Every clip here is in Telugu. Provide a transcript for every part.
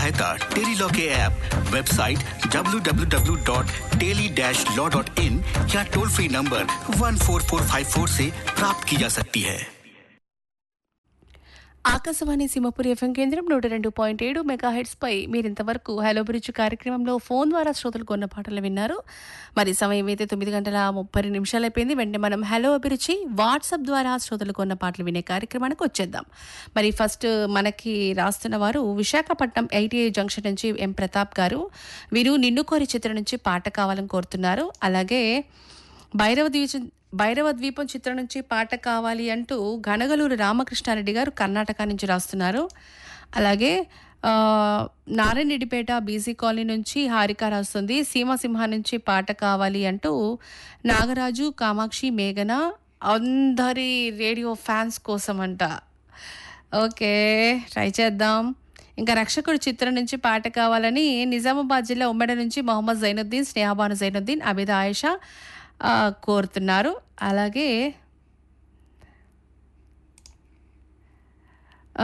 सहायता टेलीलॉ के ऐप वेबसाइट www.teli-law.in या टोल फ्री नंबर 14454 से प्राप्त की जा सकती है ఆకాశవాణి సింహపురి ఎఫ్ఎం కేంద్రం నూట రెండు పాయింట్ ఏడు మెగా పై మీరు ఇంతవరకు హలో బ్రిడ్జ్ కార్యక్రమంలో ఫోన్ ద్వారా శ్రోతలు కొన్న పాటలు విన్నారు మరి సమయం అయితే తొమ్మిది గంటల ముప్పై రెండు నిమిషాలు అయిపోయింది వెంటనే మనం హలో అభిరుచి వాట్సాప్ ద్వారా శ్రోతలు కొన్న పాటలు వినే కార్యక్రమానికి వచ్చేద్దాం మరి ఫస్ట్ మనకి రాస్తున్న వారు విశాఖపట్నం ఐటీఐ జంక్షన్ నుంచి ఎం ప్రతాప్ గారు వీరు నిన్ను కోరి చిత్రం నుంచి పాట కావాలని కోరుతున్నారు అలాగే భైరవ ద్వీపం భైరవ ద్వీపం చిత్రం నుంచి పాట కావాలి అంటూ గనగలూరు రామకృష్ణారెడ్డి గారు కర్ణాటక నుంచి రాస్తున్నారు అలాగే ఆ, నారాయణరెడ్డిపేట బీసీ కాలనీ నుంచి హారిక రాస్తుంది సీమసింహ నుంచి పాట కావాలి అంటూ నాగరాజు కామాక్షి మేఘన అందరి రేడియో ఫ్యాన్స్ కోసం అంట ఓకే ట్రై చేద్దాం ఇంకా రక్షకుడు చిత్రం నుంచి పాట కావాలని నిజామాబాద్ జిల్లా ఉమ్మడి నుంచి మొహమ్మద్ జైనుద్దీన్ స్నేహబాను జైనుద్దీన్ అబిద ఆయిషా ఆ, కోరుతున్నారు అలాగే ఆ,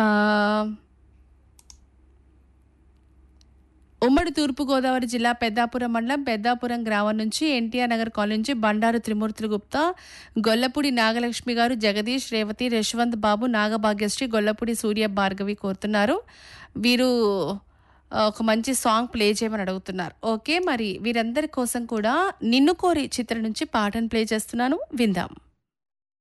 ఉమ్మడి తూర్పుగోదావరి జిల్లా పెద్దాపురం మండలం పెద్దాపురం గ్రామం నుంచి ఎన్టీఆర్ నగర్ కాలనీ నుంచి బండారు త్రిమూర్తులు గుప్తా గొల్లపూడి నాగలక్ష్మి గారు జగదీష్ రేవతి యశ్వంత్ బాబు నాగభాగ్యశ్రీ గొల్లపూడి సూర్య భార్గవి కోరుతున్నారు వీరు ఆ, ఒక మంచి సాంగ్ ప్లే చేయమని అడుగుతున్నారు ఓకే మరి వీరందరి కోసం కూడా నిన్ను కోరి చిత్రం నుంచి పాటను ప్లే చేస్తున్నాను విందాం